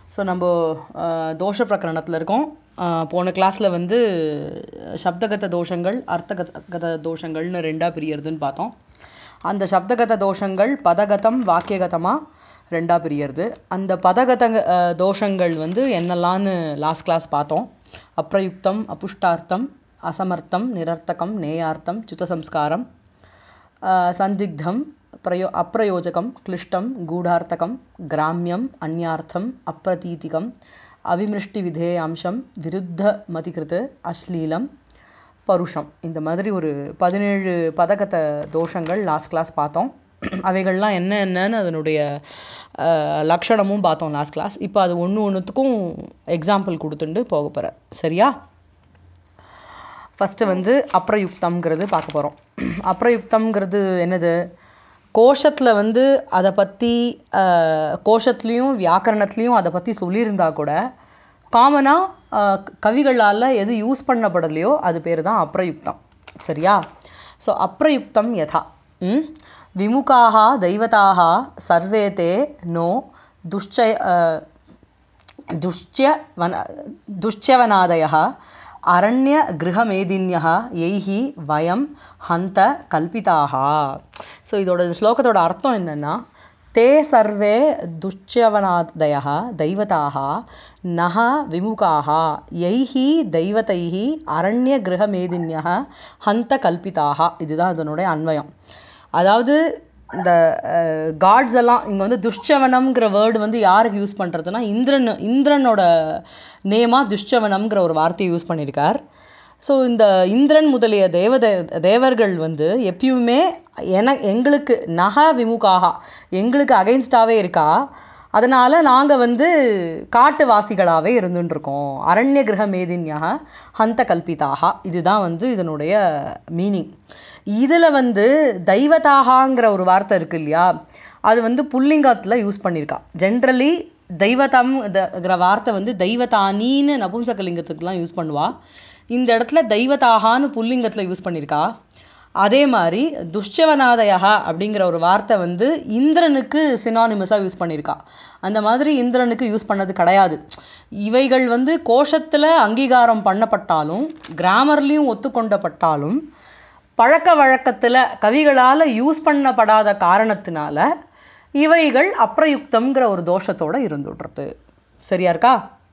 So நம்ம அஹ், தோஷ பிரகரணத்தில் இருக்கோம் அஹ், போன கிளாஸில் வந்து சப்தகத தோஷங்கள் அர்த்தகத கத தோஷங்கள்னு ரெண்டாக பிரியறதுன்னு பார்த்தோம் அந்த சப்தகத தோஷங்கள் பதகதம் வாக்கியகதமாக ரெண்டாக பிரியறது அந்த பதகத அஹ், தோஷங்கள் வந்து என்னெல்லாம்னு லாஸ்ட் கிளாஸ் பார்த்தோம் அப்ரயுக்தம் அபுஷ்டார்த்தம் அசமர்த்தம் நிரர்த்தகம் நேயார்த்தம் சுத்தசம்ஸ்காரம் அஹ், சந்திக்தம் பிரயோ அப்பிரயோஜகம் கிளிஷ்டம் கூடார்த்தகம் கிராமியம் அந்யார்த்தம் அப்பிரதீதிகம் அவிமிருஷ்டி விதேய அம்சம் விருத்த மதிகிருத்து அஸ்லீலம் பருஷம் இந்த மாதிரி ஒரு பதினேழு பதகத தோஷங்கள் லாஸ்ட் கிளாஸ் பார்த்தோம் அவைகள்லாம் என்ன என்னன்னு அதனுடைய அஹ், லக்ஷணமும் பார்த்தோம் லாஸ்ட் கிளாஸ் இப்போ அது ஒன்று ஒன்றுத்துக்கும் எக்ஸாம்பிள் கொடுத்துட்டு போக போகிறேன் சரியா ஃபஸ்ட்டு வந்து அப்ரயுக்தம்ங்கிறது பார்க்க போகிறோம் அப்ரயுக்தம்ங்கிறது என்னது கோஷத்தில் வந்து அதை பற்றி கோஷத்துலேயும் வியாக்கரணத்துலேயும் அதை பற்றி சொல்லியிருந்தா கூட காமனாக கவிகளால் எது யூஸ் பண்ணப்படலையோ அது பேர் தான் அப்ரயுக்தம் சரியா ஸோ அப்ரயுக்தம் யதா ம்? விமுகாः दैवताः सर्वे ते नो दुश्चय दुश्च्य वन दुश्च्यवनादयः அரண்யகிருஹமேதின்யः யைஹ வயம் ஹந்த கல்பிதாக ஸோ இதோட ஸ்லோகத்தோட அர்த்தம் என்னென்னா தே சர்வே துஷ்யவனாதய தைவதாக நக விமுகாக யைஹ தைவதைஹ அரண்யகிருஹமேதின்ய ஹந்த கல்பிதாக இதுதான் இதனுடைய அன்வயம் அதாவது இந்த காட்ஸ் எல்லாம் இங்கே வந்து துஷ்சவனம்ங்கிற வேர்டு வந்து யாருக்கு யூஸ் பண்ணுறதுனா இந்திரன் இந்திரனோட நேமாக துஷ்சவனம்ங்கிற ஒரு வார்த்தையை யூஸ் பண்ணியிருக்கார் ஸோ இந்த இந்திரன் முதலிய தேவத தேவர்கள் வந்து எப்பயுமே என எங்களுக்கு நக விமுகாக எங்களுக்கு அகைன்ஸ்டாகவே இருக்கா அதனால் நாங்கள் வந்து காட்டுவாசிகளாகவே இருந்துட்டுருக்கோம் அரண்ய கிரக மேதின்யாக ஹந்த கல்பிதாக இதுதான் வந்து இதனுடைய மீனிங் இதில் வந்து தெய்வதாகாங்கிற ஒரு வார்த்தை இருக்கு இல்லையா அது வந்து புல்லிங்கத்தில் யூஸ் பண்ணியிருக்கா ஜென்ரலி தெய்வதம்ங்கிற வார்த்தை வந்து தெய்வதானின்னு நபும்சகலிங்கத்துக்குலாம் யூஸ் பண்ணுவா இந்த இடத்துல தெய்வதாகான்னு புல்லிங்கத்தில் யூஸ் பண்ணியிருக்கா அதே மாதிரி துஷ்யவனாதயா அப்படிங்கிற ஒரு வார்த்தை வந்து இந்திரனுக்கு சினானிமஸாக யூஸ் பண்ணியிருக்கா அந்த மாதிரி இந்திரனுக்கு யூஸ் பண்ணது கிடையாது இவைகள் வந்து கோஷத்தில் அங்கீகாரம் பண்ணப்பட்டாலும் கிராமர்லேயும் ஒத்துக்கொண்டப்பட்டாலும் பழக்க வழக்கத்தில் கவிகளால் யூஸ் பண்ணப்படாத காரணத்தினால இவைகள் அப்ரயுக்தம்ங்கிற ஒரு தோஷத்தோடு இருந்துடுறது சரியா இருக்கா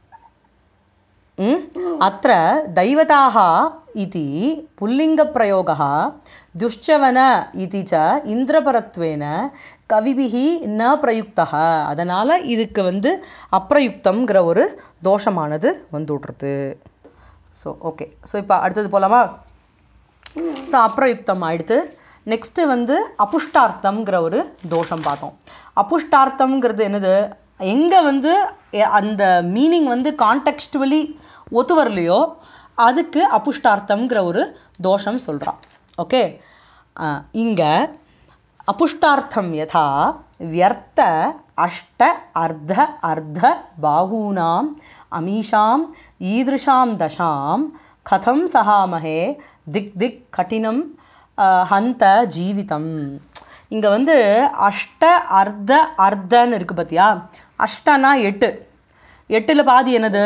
ம் அத்த தைவதாக இது புல்லிங்கப்பிரயோகः துஷ்சவன இது ச இந்திரபரத்வேன கவிபிகி ந பிரயுக்தः அதனால் இதுக்கு வந்து அப்ரயுக்தம்ங்கிற ஒரு தோஷமானது வந்துடுறது ஸோ ஓகே ஸோ இப்போ அடுத்தது போலாமா ஸோ அப்ரயுக்தம் ஆயிடுத்து நெக்ஸ்ட்டு வந்து அபுஷ்டார்த்தம்ங்கிற ஒரு தோஷம் பார்த்தோம் அபுஷ்டார்த்தம்ங்கிறது என்னது எங்கே வந்து எ- அந்த மீனிங் வந்து கான்டெக்ஸ்டுவலி ஒத்து வரலையோ அதுக்கு அபுஷ்டார்த்தம்ங்கிற ஒரு தோஷம் சொல்கிறான் ஓகே இங்கே அபுஷ்டார்த்தம் யதா வியர்த்த அஷ்ட அர்த்த அர்த்த பாகூனாம் அமீஷாம் ஈதிருஷாம் தசாம் கதம் சகாமஹே திக் திக் கடினம் அஹ், ஹந்த ஜீவிதம் இங்கே வந்து அஷ்ட அர்த்த அர்த்தன்னு இருக்குது பார்த்தியா அஷ்டனா எட்டு எட்டில் பாதி என்னது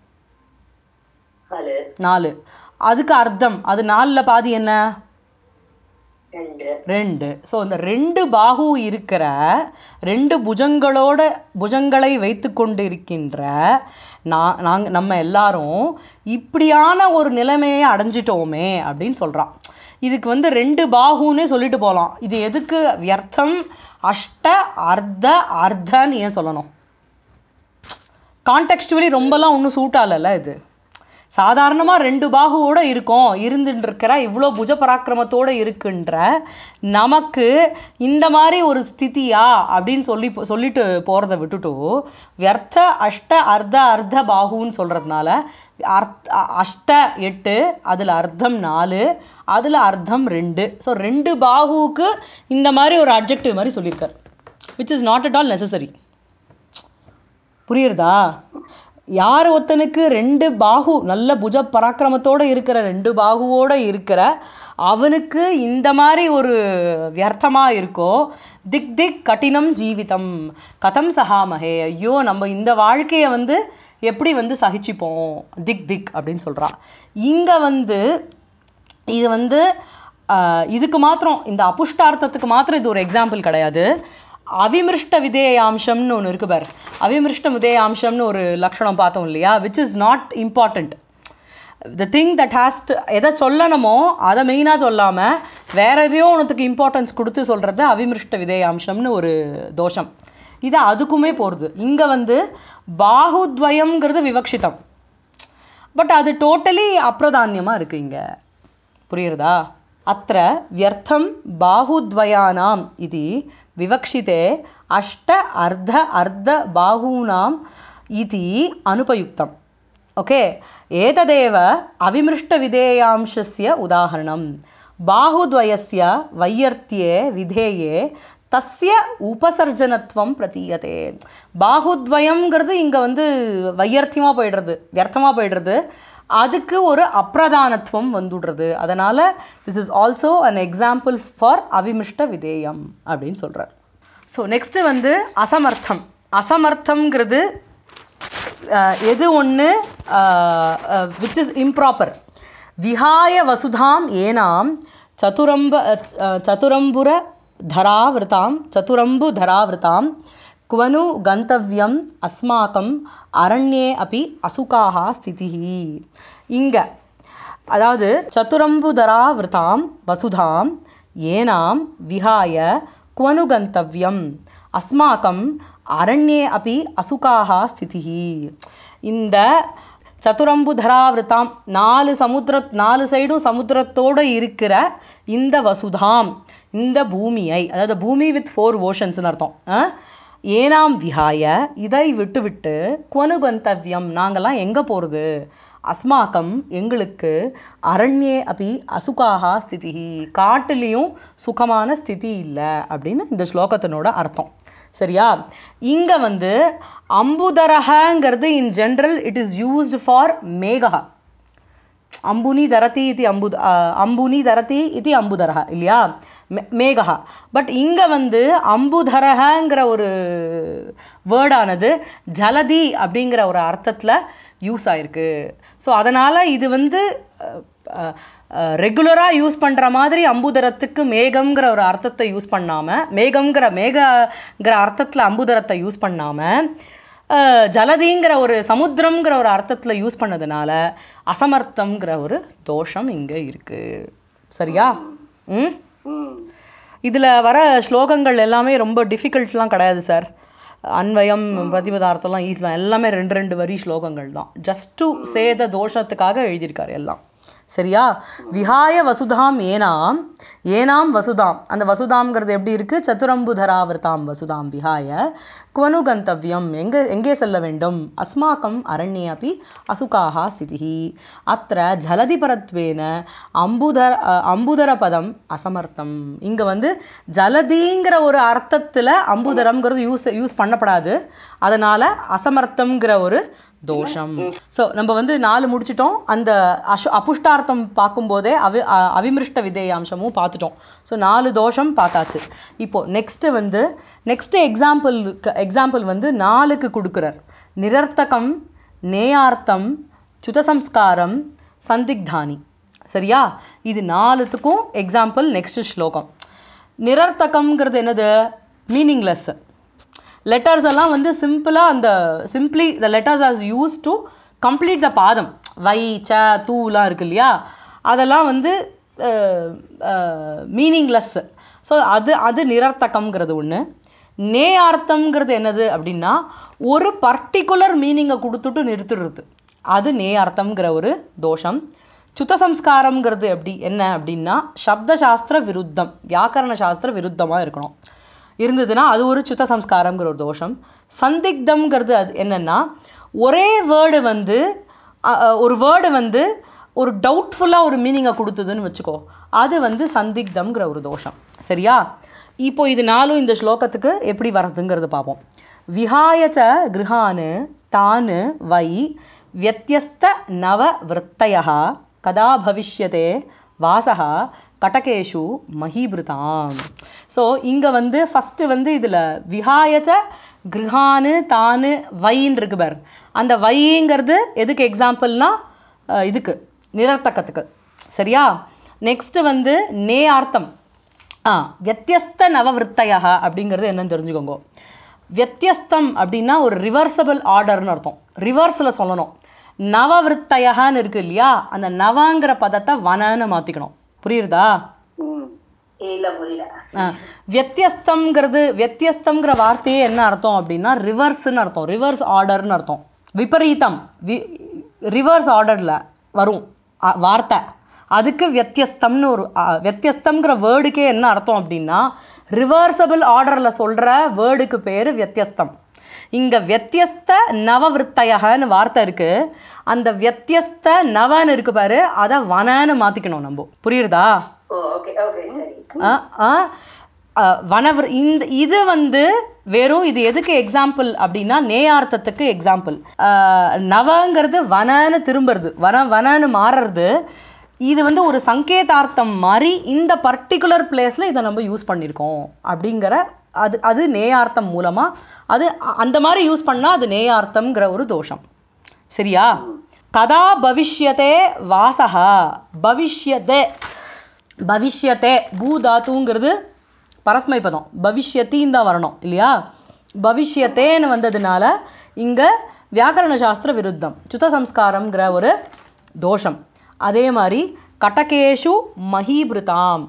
நாலு நாலு அதுக்கு அர்த்தம் அது நாலில் பாதி என்ன ரெண்டு ரெண்டு ஸோ இந்த ரெண்டு பாகு இருக்கிற ரெண்டு புஜங்களோட புஜங்களை வைத்து கொண்டு இருக்கின்ற நான் நாங்கள் நம்ம எல்லாரும் இப்படியான ஒரு நிலைமையை அடைஞ்சிட்டோமே அப்படின்னு சொல்கிறான் இதுக்கு வந்து ரெண்டு பாகுன்னே சொல்லிட்டு போகலாம் இது எதுக்கு வியர்த்தம் அஷ்ட அர்த்த அர்த்தன்னு ஏன் சொல்லணும் கான்டெக்ஸ்டுவலி ரொம்பலாம் ஒன்றும் சூட் ஆகலைல்ல இது சாதாரணமாக ரெண்டு பாகுவோட இருக்கோம் இருந்துட்டு இருக்கிற இவ்வளோ புஜ பராக்கிரமத்தோடு இருக்குன்ற நமக்கு இந்த மாதிரி ஒரு ஸ்திதியா அப்படின்னு சொல்லி சொல்லிட்டு போகிறத விட்டுட்டு வியர்த்த அஷ்ட அர்த்த அர்த்த பாகுன்னு சொல்கிறதுனால அர்த் அ- அஷ்ட எட்டு அதில் அர்த்தம் நாலு அதில் அர்த்தம் ரெண்டு ஸோ ரெண்டு பாகுவுக்கு இந்த மாதிரி ஒரு அப்ஜெக்டிவ் மாதிரி சொல்லியிருக்கார் which is not at all necessary புரியுறதா யார் ஒருத்தனுக்கு ரெண்டு பாகு நல்ல புஜ பராக்கிரமத்தோடு இருக்கிற ரெண்டு பாகுவோடு இருக்கிற அவனுக்கு இந்த மாதிரி ஒரு வியர்த்தமாக இருக்கோ திக் திக் கடினம் ஜீவிதம் கதம் சகாமஹே ஐயோ நம்ம இந்த வாழ்க்கையை வந்து எப்படி வந்து சகிச்சுப்போம் திக் திக் அப்படின்னு சொல்கிறா இங்கே வந்து இது வந்து ஆஹ், இதுக்கு மாத்திரம் இந்த அபுஷ்டார்த்தத்துக்கு மாத்திரம் இது ஒரு எக்ஸாம்பிள் கிடையாது அவிமிருஷ்ட விதேயாம்சம்னு ஒன்று இருக்கு பார் அவிமிருஷ்ட விதேயாம்சம்னு ஒரு லக்ஷணம் பார்த்தோம் இல்லையா which is not important the thing that has எதை சொல்லணுமோ அதை மெயினாக சொல்லாமல் வேற எதையோ ஒன்றுத்துக்கு இம்பார்ட்டன்ஸ் கொடுத்து சொல்கிறது அவிமிருஷ்ட விதேயாம்சம்னு ஒரு தோஷம் இது அதுக்குமே போகிறது இங்கே வந்து பாகுத்வயம்ங்கிறது விவக்ஷிதம் பட் அது டோட்டலி அப்பிரதானியமாக இருக்குது இங்கே புரியுறதா அத்த வியர்த்தம் பாகுத்வயானாம் இது விவக்ஷிதே அஷ்ட அர்த்த அர்த்த பாகூனாம் இது அனுபயுக்தம் ஓகே ஏததேவ அவிமிருஷ்டவிதேயாம்சஸ்ய உதாகரணம் பாகுத்வயஸ்ய வையர்த்தியே விதேயே தஸ்ய உபசர்ஜனத்துவம் பிரதீயதே பாகுத்வயம்ங்கிறது இங்கே வந்து வையர்த்தியமாக போயிடுறது வியர்த்தமாக போயிடுறது அதுக்கு ஒரு அப்பிரதானத்துவம் வந்துடுறது அதனால் this is also an example for அவிமிஷ்ட விதேயம் அப்படின்னு சொல்கிறார் ஸோ நெக்ஸ்ட்டு வந்து அசமர்த்தம் அசமர்த்தம்ங்கிறது அஹ், எது ஒன்று விச் இஸ் இம்ப்ராப்பர் விஹாய வசுதாம் ஏனாம் சதுரம்ப அஹ், சதுரம்புர தராவிருத்தாம் சதுரம்பு தராவிருத்தாம் क्वनु गन्तव्यम् अस्माकम् அரண்யே அப்பி அசுகாக ஸ்திதி இங்க அதாவது சதுரம்புதரா விரதாம் வசுதாம் ஏனாம் விஹாய क्वनु गन्तव्यम् அஸ்மாக்கம் அரண்யே அப்பி அசுகாக ஸ்திதி இந்த சதுரம்புதராவிரதாம் நாலு சமுத்திர நாலு சைடும் சமுத்திரத்தோடு இருக்கிற இந்த வசுதாம் இந்த பூமியை அதாவது பூமி வித் ஃபோர் ஓஷன்ஸ்னு அர்த்தம் ஆ? ஏனாம் விஹாய இதை விட்டுவிட்டு குவனு கந்தவ்யம் நாங்கள்லாம் எங்கே போகிறது அஸ்மாக்கம் எங்களுக்கு அரண்யே அப்படி அசுகாகா ஸ்திதி காட்டுலேயும் சுகமான ஸ்திதி இல்லை அப்படின்னு இந்த ஸ்லோகத்தினோட அர்த்தம் சரியா இங்கே வந்து அம்புதரகங்கிறது in general it is used for மேகா அம்புனி தரதி இது அம்பு அம்புனி தரதி இது அம்புதரக இல்லையா மே- மேகா பட் இங்கே வந்து அம்புதரகங்கிற ஒரு வேர்டானது ஜலதி அப்படிங்கிற ஒரு அர்த்தத்தில் யூஸ் ஆயிருக்கு ஸோ அதனால் இது வந்து ரெகுலராக யூஸ் பண்ணுற மாதிரி அம்புதரத்துக்கு மேகம்ங்கிற ஒரு அர்த்தத்தை யூஸ் பண்ணாமல் மேகம்ங்கிற மேகங்கிற அர்த்தத்தில் அம்புதரத்தை யூஸ் பண்ணாமல் அஹ், ஜலதிங்கிற ஒரு சமுத்திரம்ங்கிற ஒரு அர்த்தத்தில் யூஸ் பண்ணதுனால அசமர்த்தம்ங்கிற ஒரு தோஷம் இங்கே இருக்குது சரியா ம் ம் இதில் வர ஸ்லோகங்கள் எல்லாமே ரொம்ப டிஃபிகல்ட்லாம் கிடையாது சார் அன்வயம் பிரதிபதார்த்தம்லாம் ஈஸி தான் எல்லாமே ரெண்டு ரெண்டு வரி ஸ்லோகங்கள் தான் ஜஸ்ட் டு சேத தோஷத்துக்காக எழுதியிருக்காரு எல்லாம் சரியா விஹாய வசுதாம் ஏனாம் ஏனாம் வசுதாம் அந்த வசுதாம்ங்கிறது எப்படி இருக்குது சதுரம்புதராவிரதாம் வசுதாம் விஹாய குவனு கந்தவ்யம் எங்கே எங்கே செல்ல வேண்டும் அஸ்மாக்கம் அரண்யே அப்படி அசுகாக ஸ்திதி அத்த ஜலதிபரத்வேன அம்புதர அஹ், அம்புதர பதம் அசமர்த்தம் இங்கே வந்து ஜலதிங்கிற ஒரு அர்த்தத்தில் அம்புதரம்ங்கிறது யூஸ் யூஸ் பண்ணப்படாது அதனால் அசமர்த்தம்ங்கிற ஒரு தோஷம் ஸோ நம்ம வந்து நாலு முடிச்சிட்டோம் அந்த அஷு அபுஷ்டார்த்தம் பார்க்கும்போதே அவி அ- அவிமிருஷ்ட விதேயாம்சமும் பார்த்துட்டோம் ஸோ நாலு தோஷம் பார்த்தாச்சு இப்போது நெக்ஸ்ட்டு வந்து நெக்ஸ்ட்டு எக்ஸாம்பிளுக்கு எக்ஸாம்பிள் வந்து நாலுக்கு கொடுக்குறார் நிரர்த்தகம் நேயார்த்தம் சுதசம்ஸ்காரம் சந்திக்தானி சரியா இது நாலுத்துக்கும் எக்ஸாம்பிள் நெக்ஸ்ட் ஸ்லோகம் நிரர்த்தகம்ங்கிறது என்னது மீனிங்லெஸ் லெட்டர்ஸ் எல்லாம் வந்து சிம்பிளாக அந்த simply the letters as use to complete the பாதம் வை ச தூலாம் இருக்கு இல்லையா அதெல்லாம் வந்து மீனிங்லெஸ் ஸோ அது அது நிரர்த்தகம்ங்கிறது ஒன்று நேயார்த்தம்ங்கிறது என்னது அப்படின்னா ஒரு பர்டிகுலர் மீனிங்கை கொடுத்துட்டு நிறுத்திடுறது அது நேயார்த்தம்ங்கிற ஒரு தோஷம் சுத்தசம்ஸ்காரம்ங்கிறது எப்படி என்ன அப்படின்னா சப்தசாஸ்திர விருத்தம் வியாக்கரண சாஸ்திர விருத்தமாக இருக்கணும் இருந்ததுன்னா அது ஒரு சுத்த சம்ஸ்காரம்ங்கிற ஒரு தோஷம் சந்திக்தம்ங்கிறது அது என்னென்னா ஒரே வேர்டு வந்து அ, அ, ஒரு வேர்டு வந்து ஒரு டவுட்ஃபுல்லாக ஒரு மீனிங்கை கொடுத்ததுன்னு வச்சுக்கோ அது வந்து சந்திக்தம்ங்கிற ஒரு தோஷம் சரியா இப்போ இது நாலும் இந்த ஸ்லோகத்துக்கு எப்படி வர்றதுங்கிறது பார்ப்போம் விஹாய ச கிருஹானு तान् वै व्यत्यस्तनववृत्तयः कदा भविष्यते வாசக கடகேஷு மஹீபிருதாம் ஸோ இங்கே வந்து ஃபஸ்ட்டு வந்து இதில் விஹாயச்ச கிருஹானு தானு வைன்னு இருக்கு பார் அந்த வைங்கிறது எதுக்கு எக்ஸாம்பிள்னா அஹ், இதுக்கு நிரர்த்தக்கத்துக்கு சரியா நெக்ஸ்ட்டு வந்து நே அர்த்தம் ஆ வியத்தியஸ்த நவவிருத்தையா அப்படிங்கிறது என்னன்னு தெரிஞ்சுக்கோங்க வியத்தியஸ்தம் அப்படின்னா ஒரு ரிவர்சபிள் ஆர்டர்னு அர்த்தம் ரிவர்ஸில் சொல்லணும் நவவிருத்தையகான்னு இருக்கு இல்லையா அந்த நவங்கிற பதத்தை வனன்னு மாற்றிக்கணும் புரியுறதா ம் இல்ல புரியல ஆ, வியத்தியஸ்தம்ங்கிறது வியத்தியஸ்தம்ங்கிற வார்த்தையே என்ன அர்த்தம் அப்படின்னா ரிவர்ஸ்னு அர்த்தம் ரிவர்ஸ் ஆர்டர்னு அர்த்தம் விபரீதம் வி ரிவர்ஸ் ஆர்டரில் வரும் அ, வார்த்தை அதுக்கு வியத்தியஸ்தம்னு ஒரு அ, வியத்தியஸ்தம்ங்கிற வேர்டுக்கே என்ன அர்த்தம் அப்படின்னா ரிவர்சபிள் ஆர்டரில் சொல்கிற வேர்டுக்கு பேர் வியத்தியஸ்தம் இங்கே வியத்தியஸ்த நவவிருத்தையகன்னு வார்த்தை இருக்குது அந்த வியத்தியஸ்த நவன்னு இருக்கு பாரு அதை வனன்னு மாற்றிக்கணும் நம்ம புரியுறதா ஓ ஓகே ஓகே சரி ஆ, ஆ, ஆ, வனவர் இந்த இது வந்து வெறும் இது எதுக்கு எக்ஸாம்பிள் அப்படின்னா நேயார்த்தத்துக்கு எக்ஸாம்பிள் நவங்கிறது வனன்னு திரும்புறது வன வனன்னு மாறுறது இது வந்து ஒரு சங்கேதார்த்தம் மாதிரி இந்த பர்டிகுலர் பிளேஸில் இதை நம்ம யூஸ் பண்ணியிருக்கோம் அப்படிங்கிற அது அது நேயார்த்தம் மூலமாக அது அ- அந்த மாதிரி யூஸ் பண்ணால் அது நேயார்த்தம்ங்கிற ஒரு தோஷம் சரியா கதா பவிஷ்யத்தே வாசகா பவிஷ்யத்தே பவிஷ்யத்தே பூதாத்துங்கிறது பரஸ்மை பதம் பவிஷ்யத்தின்னு தான் வரணும் இல்லையா பவிஷ்யத்தேன்னு வந்ததுனால இங்கே வியாக்கரண சாஸ்திர விருத்தம் சுத்த சம்ஸ்காரம்ங்கிற ஒரு தோஷம் அதே மாதிரி கட்டகேஷு மஹீபிருதாம்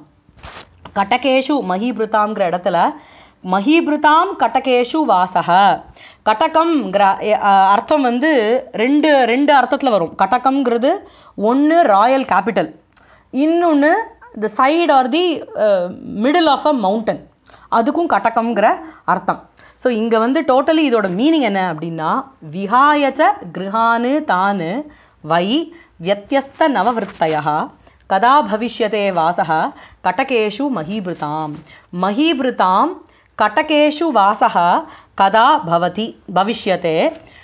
கட்டகேஷு மஹீபிருதாம்ங்கிற இடத்துல மஹீபிருதாம் கட்டகேஷு வாசக கட்டகம்ங்கிற எ- அ- அர்த்தம் வந்து ரெண்டு ரெண்டு அர்த்தத்தில் வரும் கட்டகம்ங்கிறது ஒன்று ராயல் கேபிட்டல் இன்னொன்று the side or the middle of a mountain அதுக்கும் கட்டகம்ங்கிற அர்த்தம் ஸோ இங்கே வந்து டோட்டலி இதோட மீனிங் என்ன அப்படின்னா விஹாயச்ச கிருஹானு தானு வை வியத்தியஸ்த நவவிருத்தயா கதா பவிஷ்யதே வாசக கட்டகேஷு மஹீபிருதாம் மஹீபிருதாம் கட்டகேஷு வாசக கதா பவதி பவிஷ்யதே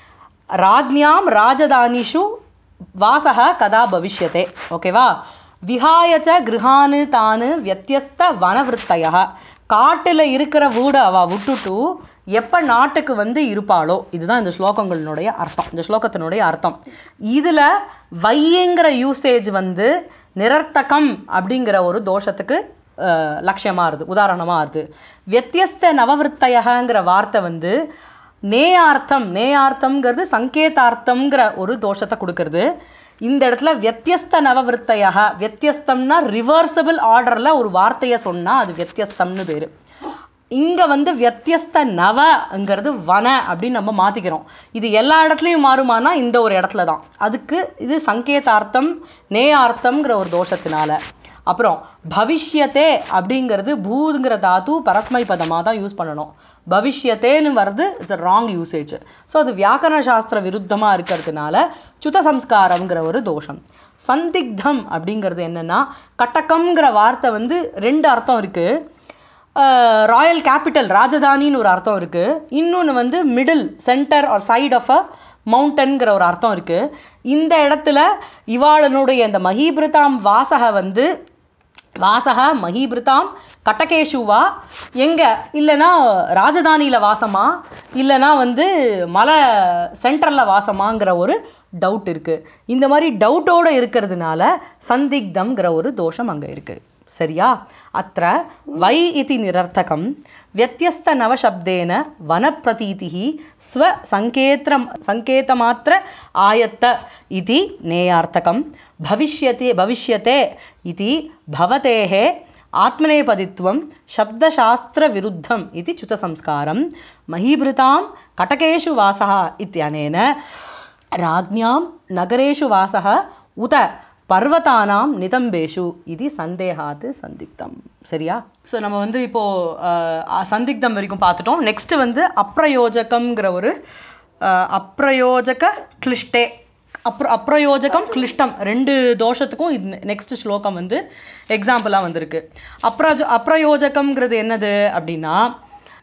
ராஜ்ஞாம் ராஜதானிஷு வாசக கதா பவிஷ்யதே ஓகேவா விஹாய ச கிருஹானு தானு வியத்தியஸ்த வனவிருத்தைய காட்டில் இருக்கிற வீடு அவள் விட்டுட்டு எப்போ நாட்டுக்கு வந்து இருப்பாளோ இதுதான் இந்த ஸ்லோகங்களினுடைய அர்த்தம் இந்த ஸ்லோகத்தினுடைய அர்த்தம் இதில் வையங்கிற யூசேஜ் வந்து நிரர்த்தகம் அப்படிங்கிற ஒரு தோஷத்துக்கு லட்சியமாக இருது உதாரணமாக இருது வியத்தியஸ்த நவவிருத்தையங்கிற வார்த்தை வந்து நேயார்த்தம் நேயார்த்தம்ங்கிறது சங்கேதார்த்தம்ங்கிற ஒரு தோஷத்தை கொடுக்கறது இந்த இடத்துல வியத்தியஸ்த நவவிருத்தையாக வியத்தியஸ்தம்னா ரிவர்சபிள் ஆர்டரில் ஒரு வார்த்தையை சொன்னால் அது வியத்தியஸ்தம்னு பேர் இங்கே வந்து வியத்தியஸ்த நவங்கிறது வன அப்படின்னு நம்ம மாற்றிக்கிறோம் இது எல்லா இடத்துலையும் மாறுமானா இந்த ஒரு இடத்துல தான் அதுக்கு இது சங்கேதார்த்தம் நேயார்த்தம்ங்கிற ஒரு தோஷத்தினால அப்புறம் பவிஷ்யத்தே அப்படிங்கிறது பூங்கிற தாத்து பரஸ்மை பதமாக தான் யூஸ் பண்ணணும் பவிஷ்யத்தேன்னு வர்றது it's a wrong usage so அது வியாக்கரண சாஸ்திர விருத்தமாக இருக்கிறதுனால சுத சம்ஸ்காரம்ங்கிற ஒரு தோஷம் சந்திக்தம் அப்படிங்கிறது என்னென்னா கட்டக்கம்ங்கிற வார்த்தை வந்து ரெண்டு அர்த்தம் இருக்குது ராயல் கேபிட்டல் ராஜதானின்னு ஒரு அர்த்தம் இருக்குது இன்னொன்று வந்து middle centre or side of a மவுண்டன்கிற ஒரு அர்த்தம் இருக்குது இந்த இடத்துல இவாளனுடைய இந்த மஹீபிருதாம் வாசக வந்து வாசக மஹீபிருதாம் கட்டகேஷுவா எங்கே இல்லைன்னா ராஜதானியில் வாசமா இல்லைன்னா வந்து மலை சென்டரில் வாசமாங்கிற ஒரு டவுட் இருக்குது இந்த மாதிரி டவுட்டோடு இருக்கிறதுனால சந்திக்தம்ங்கிற ஒரு தோஷம் அங்கே இருக்குது சரியா அத்த வை இதி நிரர்த்தகம் व्यत्यस्तनवशब्देन वनप्रतीतिः स्वसङ्केत्रं सङ्केतमात्र आयत्त इति नेयार्थकं भविष्यति भविष्यते इति भवतेः आत्मनेपदित्वं शब्दशास्त्रविरुद्धम् इति च्युतसंस्कारं महीभृतां कटकेषु वासः इत्यनेन राज्ञां नगरेषु वासः उत பர்வதானாம் நிதம்பேஷு இது சந்தேகாத்து சந்திக்தம் சரியா ஸோ நம்ம வந்து இப்போது சந்திக்தம் வரைக்கும் பார்த்துட்டோம் நெக்ஸ்ட்டு வந்து அப்ரயோஜகம்ங்கிற ஒரு அஹ், அப்ரயோஜக கிளிஷ்டே அப்ர அப்ரயோஜகம் கிளிஷ்டம் ரெண்டு தோஷத்துக்கும் இது நெக்ஸ்ட் ஸ்லோகம் வந்து எக்ஸாம்பிளாக வந்திருக்கு அப்ரஜ அப்ரயோஜகம்ங்கிறது என்னது அப்படின்னா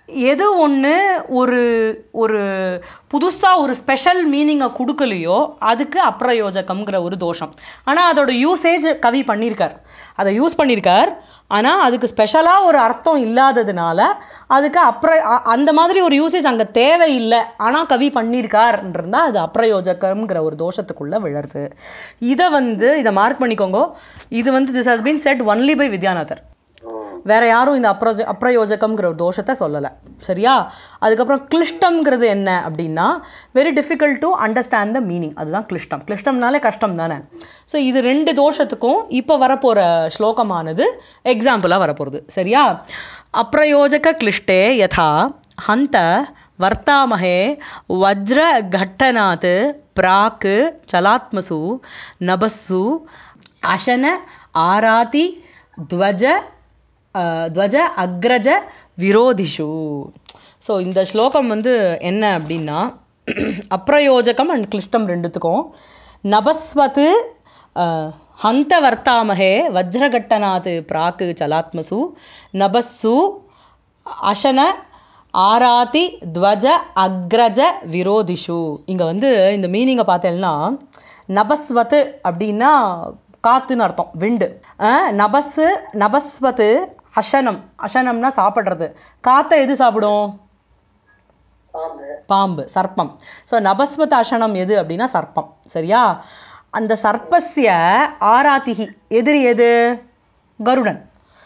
எது ஒன்று ஒரு ஒரு புதுசாக ஒரு ஸ்பெஷல் மீனிங்கை கொடுக்கலையோ அதுக்கு அப்பிரயோஜகம்ங்கிற ஒரு தோஷம் ஆனால் அதோட யூசேஜ் கவி பண்ணியிருக்கார் அதை யூஸ் பண்ணியிருக்கார் ஆனால் அதுக்கு ஸ்பெஷலாக ஒரு அர்த்தம் இல்லாததுனால அதுக்கு அப்ர அ- அந்த மாதிரி ஒரு யூசேஜ் அங்கே தேவையில்லை ஆனால் கவி பண்ணியிருக்காருன்றதா அது அப்பிரயோஜகம்ங்கிற ஒரு தோஷத்துக்குள்ளே விழருது இதை வந்து இதை மார்க் பண்ணிக்கோங்க இது வந்து this has been set only by Vidyanathar வேற யாரும் இந்த அப்ரஜ அப்ரயோஜகம்ங்கிற ஒரு தோஷத்தை சொல்லலை சரியா அதுக்கப்புறம் கிளிஷ்டம்ங்கிறது என்ன அப்படின்னா very difficult to understand the meaning அதுதான் கிளிஷ்டம் கிளிஷ்டம்னாலே கஷ்டம் தானே ஸோ இது ரெண்டு தோஷத்துக்கும் இப்போ வரப்போகிற ஸ்லோகமானது எக்ஸாம்பிளாக வரப்போகிறது சரியா அப்ரயோஜக கிளிஷ்டே யதா ஹந்த வர்த்தாமஹே வஜ்ரகட்டனாத் பிராக் சலாத்மசு நபஸ்ஸு அசன ஆராதி துவஜ அஹ், துவஜ அக்ரஜ விரோதிஷு ஸோ இந்த ஸ்லோகம் வந்து என்ன அப்படின்னா அப்ரயோஜகம் அண்ட் கிளிஷ்டம் ரெண்டுத்துக்கும் நபஸ்வத்து அஹ், ஹந்த வர்த்தாமஹே வஜ்ரகட்டனாத் பிராக்கு சலாத்மசு நபஸ்ஸு அசன ஆராதி துவஜ அக்ரஜ விரோதிஷு இங்கே வந்து இந்த மீனிங்கை பார்த்தேன்னா நபஸ்வத்து அப்படின்னா காத்துன்னு அர்த்தம் விண்டு அஹ், நபஸ்ஸு நபஸ்வத்து அசனம் அசனம்னா சாப்பிட்றது காற்றை எது சாப்பிடும் பாம்பு பாம்பு சர்ப்பம் ஸோ நபஸ்வத் அசனம் எது அப்படின்னா சர்ப்பம் சரியா அந்த சர்ப்பஸ்ய ஆராத்திகி எதிரி எது கருடன்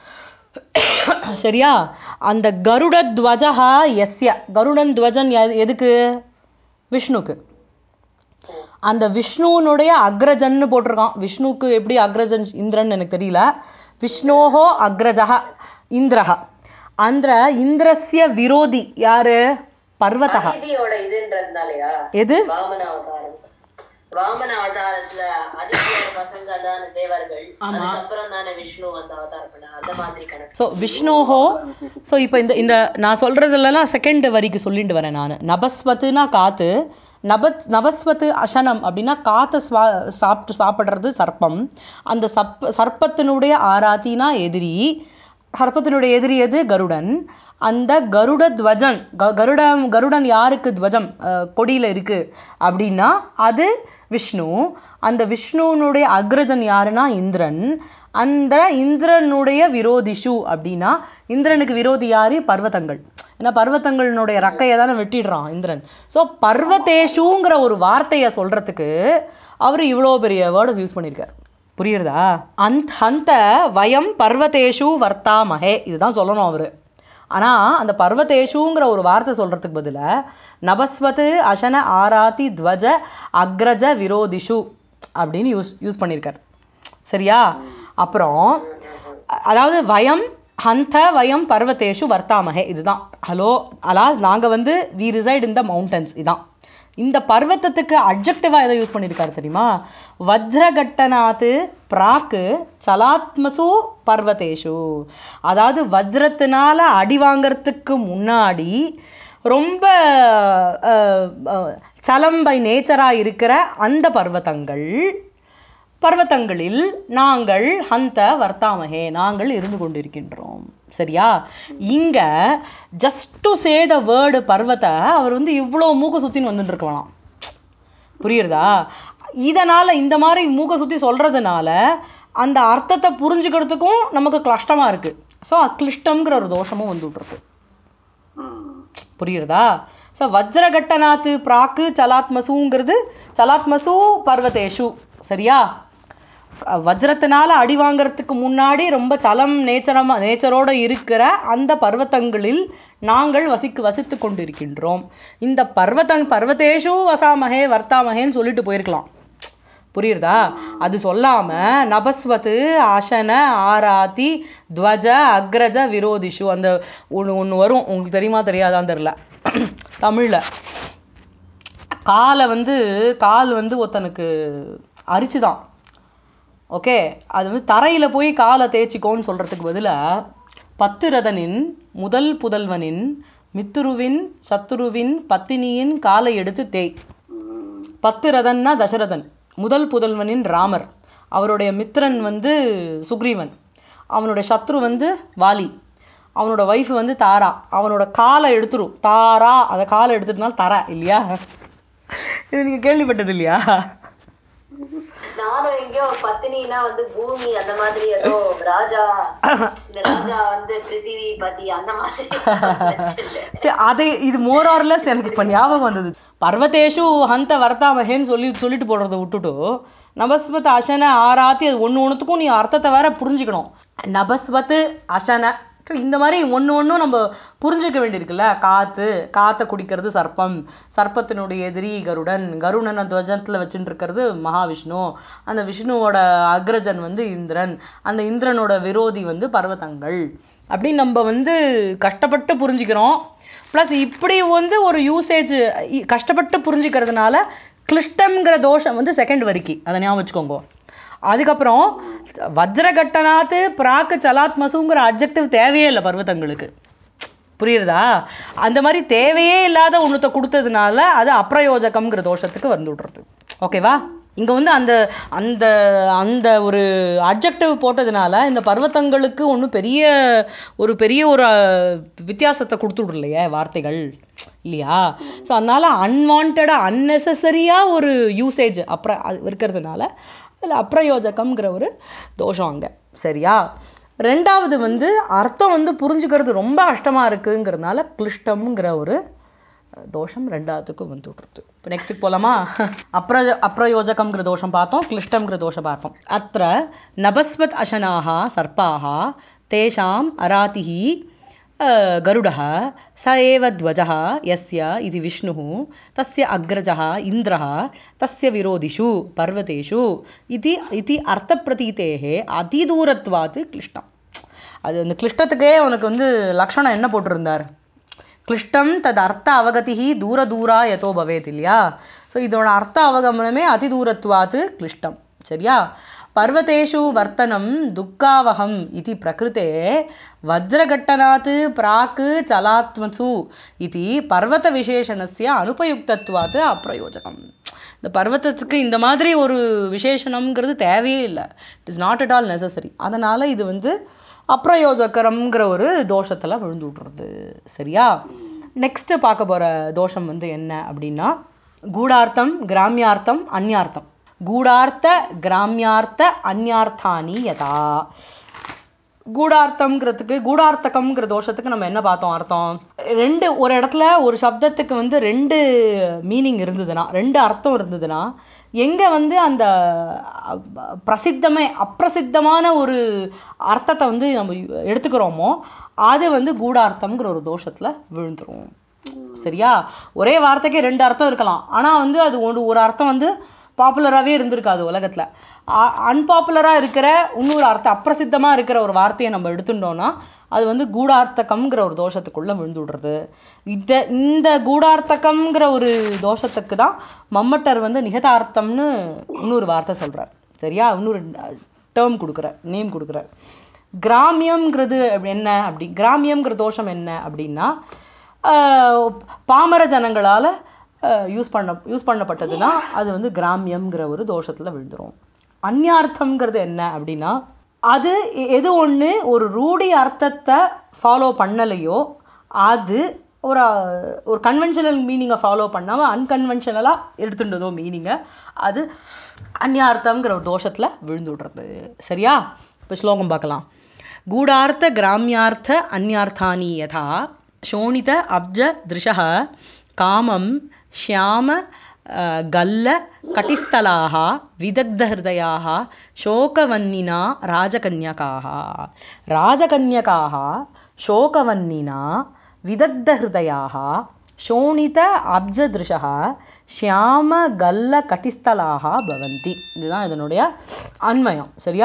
சரியா அந்த கருட துவஜா எஸ்ய கருடன் துவஜன் எ- எதுக்கு விஷ்ணுக்கு அந்த விஷ்ணுனுடைய அக்ரஜன்னு போட்டிருக்கான் விஷ்ணுக்கு எப்படி அக்ரஜன் இந்திரன் எனக்கு தெரியல விஷ்ணோஹோ அக்ரஜா இந்திரஹா அந்த இந்திரஸ்ய விரோதி யாரு பர்வதா அதிதியோட இதுன்றதுனாலயா எது வாமன அவதாரம் வாமன அவதாரத்துல அதிதியோட பசங்க தானே தேவர்கள் அதுக்கப்புறம் தானே விஷ்ணு வந்து அவதாரம் பண்ண அந்த மாதிரி கணக்கு ஸோ விஷ்ணோஹோ ஸோ இப்போ இந்த இந்த நான் சொல்கிறதுலலாம் செகண்ட் வரிக்கு சொல்லிட்டு வரேன் நான் நபஸ்வத்துனா காற்று நபத் நபஸ்வத்து அசனம் அப்படின்னா காற்றை ஸ்வா சாப்பிட்டு சாப்பிட்றது சர்ப்பம் அந்த சப் சர்ப்பத்தினுடைய ஆராத்தினா எதிரி சர்ப்பத்தினுடைய எதிரி எது கருடன் அந்த கருட துவஜன் க கருடம் கருடன் யாருக்கு துவஜம் கொடியில் இருக்குது அப்படின்னா அது விஷ்ணு அந்த விஷ்ணுனுடைய அக்ரஜன் யாருன்னா இந்திரன் அந்த இந்திரனுடைய விரோதிஷு அப்படின்னா இந்திரனுக்கு விரோதி யாரு பர்வதங்கள் ஏன்னா பர்வதங்களினுடைய ரக்கையை தானே வெட்டிடுறான் இந்திரன் ஸோ பர்வதேஷுங்கிற ஒரு வார்த்தையை சொல்கிறதுக்கு அவர் இவ்வளோ பெரிய வேர்டஸ் யூஸ் பண்ணியிருக்கார் புரியுறதா அந்த அந்த வயம் பர்வதேஷு வர்த்தாமஹே இதுதான் சொல்லணும் அவர் ஆனால் அந்த பர்வதேஷுங்கிற ஒரு வார்த்தை சொல்கிறதுக்கு பதிலாக நபஸ்வத்து அசன ஆராத்தி துவஜ அக்ரஜ விரோதிஷு அப்படின்னு யூஸ் யூஸ் பண்ணியிருக்கார் சரியா அப்புறம் அ- அதாவது வயம் ஹந்த வயம் பர்வதேஷு வர்த்தாமஹே இதுதான் ஹலோ அலாஸ் நாங்கள் வந்து we reside in the mountains இதான் இந்த பர்வத்தத்துக்கு அப்ஜெக்டிவாக எதை யூஸ் பண்ணியிருக்காரு தெரியுமா வஜ்ரகட்டனாத்து பிராக்கு சலாத்மசு பர்வதேஷு அதாவது வஜ்ரத்தினால அடி வாங்கறதுக்கு முன்னாடி ரொம்ப அஹ், அஹ், சலம் பை நேச்சராக இருக்கிற அந்த பர்வதங்கள் பர்வதங்களில் நாங்கள் ஹந்த வர்த்தாமகே நாங்கள் இருந்து கொண்டிருக்கின்றோம் சரியா இங்கே just to say the word பர்வத அவர் வந்து இவ்வளோ மூக்க சுற்றின்னு வந்துட்டு இருக்கலாம் புரியுறதா இதனால் இந்த மாதிரி மூக்க சுற்றி சொல்கிறதுனால அந்த அர்த்தத்தை புரிஞ்சுக்கிறதுக்கும் நமக்கு கஷ்டமாக இருக்குது ஸோ அக்லிஷ்டம்ங்கிற ஒரு தோஷமும் வந்து விட்ருக்கு புரியுறதா ஸோ வஜ்ரகட்டநாத்து பிராக்கு சலாத்மசுங்கிறது சலாத்மசு பர்வதேஷு சரியா அஹ் வஜ்ரத்தினால அடி வாங்கறதுக்கு முன்னாடி ரொம்ப சலம் நேச்சரமா நேச்சரோட இருக்கிற அந்த பர்வதங்களில் நாங்கள் வசிக்கு வசித்து கொண்டிருக்கின்றோம் இந்த பர்வதங் பர்வதேஷு வசாமஹே வர்த்தாமஹேன்னு சொல்லிட்டு போயிருக்கலாம் புரியுறதா அது சொல்லாமல் நபஸ்வத்து அசன ஆராத்தி துவஜ அக்ரஜ விரோதிஷு அந்த ஒன்று ஒன்று வரும் உங்களுக்கு தெரியுமா தெரியாதான்னு தெரில தமிழில் காலை வந்து கால் வந்து ஒருத்தனுக்கு அரிச்சுதான் ஓகே அது வந்து தரையில் போய் காலை தேய்ச்சிக்கோன்னு சொல்கிறதுக்கு பதிலாக பத்துரதனின் முதல் புதல்வனின் மித்துருவின் சத்துருவின் பத்தினியின் காலை எடுத்து தேய் பத்து ரதன்னா தசரதன் முதல் புதல்வனின் ராமர் அவருடைய மித்திரன் வந்து சுக்ரீவன் அவனுடைய சத்ரு வந்து வாலி அவனோட ஒய்ஃப் வந்து தாரா அவனோட காலை எடுத்துரும் தாரா அந்த காலை எடுத்துட்டுனால தர இல்லையா இது நீங்கள் கேள்விப்பட்டது இல்லையா நானும் எங்கேயோ பத்தினினா வந்து பூமி அந்த மாதிரி ஏதோ ராஜா இந்த ராஜா வந்து பிருத்திவி பத்தி அந்த மாதிரி நினைச்சிருந்தேன். சரி அதை இது மோரார்லெஸ் எனக்கு இப்போ ஞாபகம் வந்தது பர்வதேஷு ஹந்த வர்த்தாமகேன்னு சொல்லி சொல்லிட்டு போடுறத விட்டுட்டு நபஸ்வத் அசன ஆராத்தி அது ஒன்று ஒன்றுத்துக்கும் நீ அர்த்தத்தை வேற புரிஞ்சுக்கணும் நபஸ்வத் அசன இந்த மாதிரி ஒன்று ஒன்றும் நம்ம புரிஞ்சுக்க வேண்டியிருக்குல்ல காற்று காற்றை குடிக்கிறது சர்ப்பம் சர்ப்பத்தினுடைய எதிரி கருடன் கருடன் துவஜத்தில் வச்சுட்டு இருக்கிறது மகாவிஷ்ணு அந்த விஷ்ணுவோட அக்ரஜன் வந்து இந்திரன் அந்த இந்திரனோட விரோதி வந்து பர்வதங்கள் அப்படின்னு நம்ம வந்து கஷ்டப்பட்டு புரிஞ்சுக்கிறோம் ப்ளஸ் இப்படி வந்து ஒரு யூசேஜ் கஷ்டப்பட்டு புரிஞ்சுக்கிறதுனால கிளிஷ்டம்ங்கிற தோஷம் வந்து செகண்ட் வரிக்கு அதை ஞாபகம் வச்சுக்கோங்க அதுக்கப்புறம் வஜ்ரகட்டனாத்து பிராக்கு சலாத்மசுங்கிற அப்ஜெக்டிவ் தேவையே இல்லை பர்வதங்களுக்கு புரியுறதா அந்த மாதிரி தேவையே இல்லாத ஒன்றத்தை கொடுத்ததுனால அது அப்பிரயோஜகம்ங்கிற தோஷத்துக்கு வந்து விடுறது ஓகேவா இங்கே வந்து அந்த அந்த அந்த ஒரு அப்ஜெக்டிவ் போட்டதுனால இந்த பர்வதங்களுக்கு ஒன்றும் பெரிய ஒரு பெரிய ஒரு அஹ், வித்தியாசத்தை கொடுத்து விடலையே வார்த்தைகள் இல்லையா ஸோ அதனால் அன்வான்டாக அன்னெசரியாக ஒரு யூசேஜ் அப்புறம் அது இருக்கிறதுனால அதில் அப்பிரயோஜகம்ங்கிற ஒரு தோஷம் அங்கே சரியா ரெண்டாவது வந்து அர்த்தம் வந்து புரிஞ்சுக்கிறது ரொம்ப கஷ்டமாக இருக்குங்கிறதுனால கிளிஷ்டம்ங்கிற ஒரு தோஷம் ரெண்டாவதுக்கும் வந்து விட்ருது இப்போ நெக்ஸ்ட்டுக்கு போகலாமா அப்ர அப்ரயோஜகம்ங்கிற தோஷம் பார்த்தோம் கிளிஷ்டம்ங்கிற தோஷம் பார்த்தோம் அத்த நபஸ்வத் அசனாக சர்ப்பாக தேஷாம் அராதிஹி गरुडः स एव ध्वजः यस्य इति विष्णुः तस्य अग्रजः इन्द्रः तस्य विरोधिषु पर्वतेषु इति इति अर्थप्रतीतेः அதிதூரத்வாத்து கிளிஷ்டம் அது அந்த கிளிஷ்டத்துக்கே உனக்கு வந்து லக்ஷணம் என்ன போட்டிருந்தார் கிளிஷ்டம் தது அர்த்த அவகதிஹி தூர தூரா யதோ பவேத் இல்லையா ஸோ இதோட அர்த்த அவகமனமே அதிதூரத்வாத்து கிளிஷ்டம் சரியா பர்வதேஷு வர்த்தனம் துக்காவகம் இது பிரகிருத்தே வஜ்ரகட்டனாத் பிராக் சலாத்மசு இது பர்வத விசேஷணஸ்ய அனுபயுக்தத்வாத்து அப்பிரயோஜகம் இந்த பர்வதத்துக்கு இந்த மாதிரி ஒரு விசேஷணம்ங்கிறது தேவையே இல்லை it is not at all necessary அதனால் இது வந்து அப்பிரயோஜகரம்ங்கிற ஒரு தோஷத்தில் விழுந்து விட்றது சரியா நெக்ஸ்ட்டு பார்க்க போகிற தோஷம் வந்து என்ன அப்படின்னா கூடார்த்தம் கிராமியார்த்தம் அந்யார்த்தம் கூடார்த்த கிராமியார்த்த அந்யார்த்தானி யதா கூடார்த்தம்ங்கிறதுக்கு கூடார்த்தகம்ங்கிற தோஷத்துக்கு நம்ம என்ன பார்த்தோம் அர்த்தம் ரெண்டு ஒரு இடத்துல ஒரு சப்தத்துக்கு வந்து ரெண்டு மீனிங் இருந்ததுன்னா ரெண்டு அர்த்தம் இருந்ததுன்னா எங்கே வந்து அந்த அ, பிரசித்தமே அப்பிரசித்தமான ஒரு அர்த்தத்தை வந்து நம்ம எடுத்துக்கிறோமோ அது வந்து கூடார்த்தம்ங்கிற ஒரு தோஷத்தில் விழுந்துரும் சரியா ஒரே வார்த்தைக்கே ரெண்டு அர்த்தம் இருக்கலாம் ஆனால் வந்து அது ஒரு ஒரு அர்த்தம் வந்து பாப்புலராகவே இருந்திருக்காது உலகத்தில் அன்பாப்புலராக இருக்கிற இன்னொரு அர்த்தம் அப்பிரசித்தமாக இருக்கிற ஒரு வார்த்தையை நம்ம எடுத்துட்டோம்னா அது வந்து கூடார்த்தகம்ங்கிற ஒரு தோஷத்துக்குள்ளே விழுந்து விடுறது இந்த இந்த கூடார்த்தகம்ங்கிற ஒரு தோஷத்துக்கு தான் மம்மட்டர் வந்து நிகதார்த்தம்னு இன்னொரு வார்த்தை சொல்கிறார் சரியா இன்னொரு டேர்ம் கொடுக்குறார் நேம் கொடுக்குறார் கிராமியம்ங்கிறது அப்படி என்ன அப்படி கிராமியம்ங்கிற தோஷம் என்ன அப்படின்னா ஆஹ், பாமர ஜனங்களால் யூஸ் பண்ண யூஸ் பண்ணப்பட்டதுன்னா அது வந்து கிராமியம்ங்கிற ஒரு தோஷத்தில் விழுந்துரும் அந்யார்த்தம்ங்கிறது என்ன அப்படின்னா அது எ- எது ஒன்று ஒரு ரூಢி அர்த்தத்தை ஃபாலோ பண்ணலையோ அது ஒரு ஒரு கன்வென்ஷனல் மீனிங்கை ஃபாலோ பண்ணாமல் அன்கன்வென்ஷனலாக எடுத்துட்டதோ மீனிங்கை அது அந்யார்த்தம்ங்கிற ஒரு தோஷத்தில் விழுந்து விடுறது சரியா இப்போ ஸ்லோகம் பார்க்கலாம் गूढार्थ ग्राम्यार्थ अन्यार्थानि यथा शोणित अब्ज दृशः कामं श्याम अ, गल्ल कटिस्थलाः विदग्धहृदयाः शोकवन्निना राजकन्यकाः राजकन्यकाः शोकवन्निना विदग्धहृदयाः शोणित अब्जदृशः श्यामगल्लकटिस्थलाः भवन्ति இதுதான் இதனுடைய அன்வயம் சரியா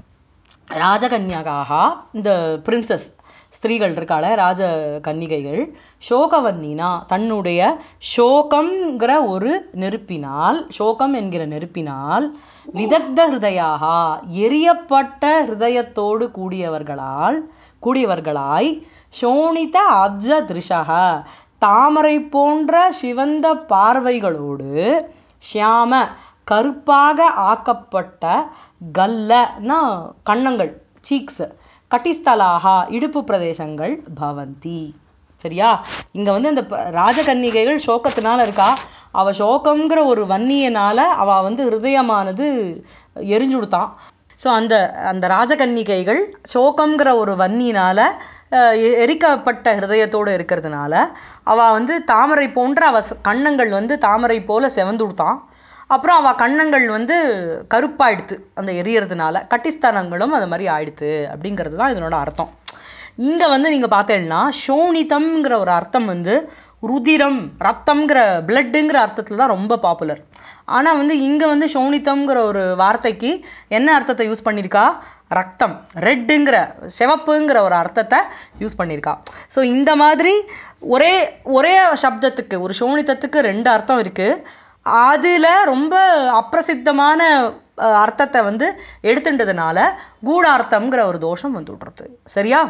ராஜகன்யகாக இந்த பிரின்சஸ் ஸ்திரீகள் இருக்காள ராஜ கன்னிகைகள் சோகவன்னினா தன்னுடைய சோகம்ங்கிற ஒரு நெருப்பினால் சோகம் என்கிற நெருப்பினால் விதக்த ஹிருதயாக எரியப்பட்ட ஹிருதயத்தோடு கூடியவர்களால் கூடியவர்களாய் சோணித அப்ஜ திருஷக தாமரை போன்ற சிவந்த பார்வைகளோடு ஷியாம கருப்பாக ஆக்கப்பட்ட கல்லனா கன்னங்கள் சீக்ஸ் கட்டிஸ்தலாக இடுப்பு பிரதேசங்கள் பவந்தி சரியா இங்கே வந்து இந்த ப- ராஜகன்னிகைகள் சோகத்தினால இருக்கா அவள் சோகங்கிற ஒரு வன்னியனால் அவள் வந்து ஹிருதயமானது எரிஞ்சு கொடுத்தான் ஸோ அந்த அந்த ராஜகன்னிகைகள் சோகங்கிற ஒரு வன்னியினால் எரிக்கப்பட்ட ஹிருதயத்தோடு இருக்கிறதுனால அவள் வந்து தாமரை போன்ற அவ ச- கன்னங்கள் வந்து தாமரை போல் செவந்து கொடுத்தான் அப்புறம் அவள் கன்னங்கள் வந்து கருப்பாயிடுத்து அந்த எரியறதுனால கட்டிஸ்தானங்களும் அது மாதிரி ஆயிடுத்து அப்படிங்கிறது தான் இதனோட அர்த்தம் இங்கே வந்து நீங்கள் பார்த்தேன்னா சோனிதம்ங்கிற ஒரு அர்த்தம் வந்து ருதிரம் ரத்தம்ங்கிற பிளட்டுங்கிற அர்த்தத்தில் தான் ரொம்ப பாப்புலர் ஆனால் வந்து இங்கே வந்து சோனிதம்ங்கிற ஒரு வார்த்தைக்கு என்ன அர்த்தத்தை யூஸ் பண்ணியிருக்கா ரத்தம் ரெட்டுங்கிற சிவப்புங்கிற ஒரு அர்த்தத்தை யூஸ் பண்ணியிருக்கா ஸோ இந்த மாதிரி ஒரே ஒரே சப்தத்துக்கு ஒரு சோனிதத்துக்கு ரெண்டு அர்த்தம் இருக்குது அதில் ரொம்ப அப்பிரசித்தமான அஹ், அர்த்தத்தை வந்து எடுத்துட்டதுனால கூடார்த்தம்ங்கிற ஒரு தோஷம் வந்து விட்றது சரியா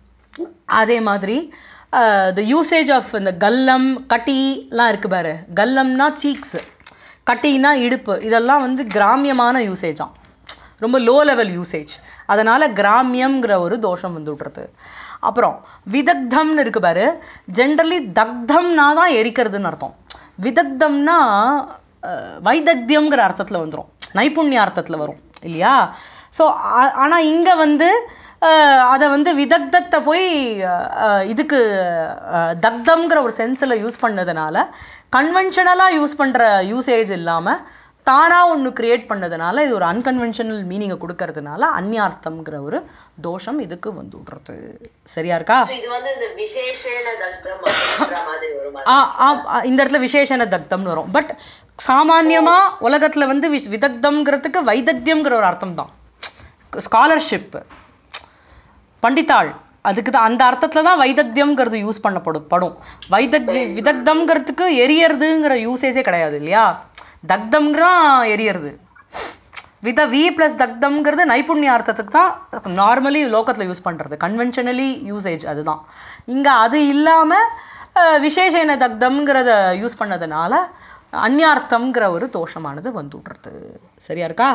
அதே மாதிரி த யூசேஜ் ஆஃப் இந்த கல்லம் கட்டிலாம் இருக்கு பாரு கல்லம்னா சீக்ஸு கட்டினா இடுப்பு இதெல்லாம் வந்து கிராமியமான யூசேஜாம் ரொம்ப லோ லெவல் யூசேஜ் அதனால் கிராமியம்ங்கிற ஒரு தோஷம் வந்து விட்றது அப்புறம் விதக்தம்னு இருக்கு பாரு ஜென்ரலி தக்தம்னா தான் எரிக்கிறதுன்னு அர்த்தம் விதக்தம்னா அஹ், வைதக்தியம்ங்கிற அர்த்தத்தில் வந்துடும் நைபுண்ய அர்த்தத்தில் வரும் இல்லையா ஸோ ஆனால் இங்கே வந்து அஹ், அதை வந்து விதக்தத்தை போய் அஹ், இதுக்கு அஹ், தக்தம்ங்கிற ஒரு சென்ஸில் யூஸ் பண்ணதுனால கன்வென்ஷனலாக யூஸ் பண்ணுற யூசேஜ் இல்லாமல் தானாக ஒன்று கிரியேட் பண்ணதுனால இது ஒரு அன்கன்வென்ஷனல் மீனிங்கை கொடுக்கறதுனால அந்நியார்த்தம்ங்கிற ஒரு தோஷம் இதுக்கு வந்து விடுறது சரியா இருக்கா So, இது வந்து இந்த விசேஷேன தக்தம் அப்படின்ற மாதிரி ஒரு மாதிரி ஆ ஆ ஆ, இந்த இடத்துல விசேஷன தக்தம்னு வரும் பட் சாமான்யமாக உலகத்தில் வந்து விஷ் விதக்தம்ங்கிறதுக்கு வைதக்தியம்ங்கிற ஒரு அர்த்தம் தான் ஸ்காலர்ஷிப் பண்டித்தாள் அதுக்கு தான் அந்த அர்த்தத்தில் தான் வைதக்தியம்ங்கிறது யூஸ் பண்ணப்படும் படும் வைதக் விதக்தம்ங்கிறதுக்கு எரியறதுங்கிற யூசேஜே கிடையாது இல்லையா தக்தம்ங்கிறான் எரியறது வித வி ப்ளஸ் தக்தம்ங்கிறது நைபுண்ய அர்த்தத்துக்கு தான் நார்மலி லோக்கத்தில் யூஸ் பண்ணுறது கன்வென்ஷனலி யூசேஜ் அதுதான் இங்கே அது இல்லாமல் விசேஷன தக்தம்ங்கிறத யூஸ் பண்ணதுனால அந்யார்த்தம்ங்கிற ஒரு தோஷமானது வந்து விட்றது சரியா இருக்கா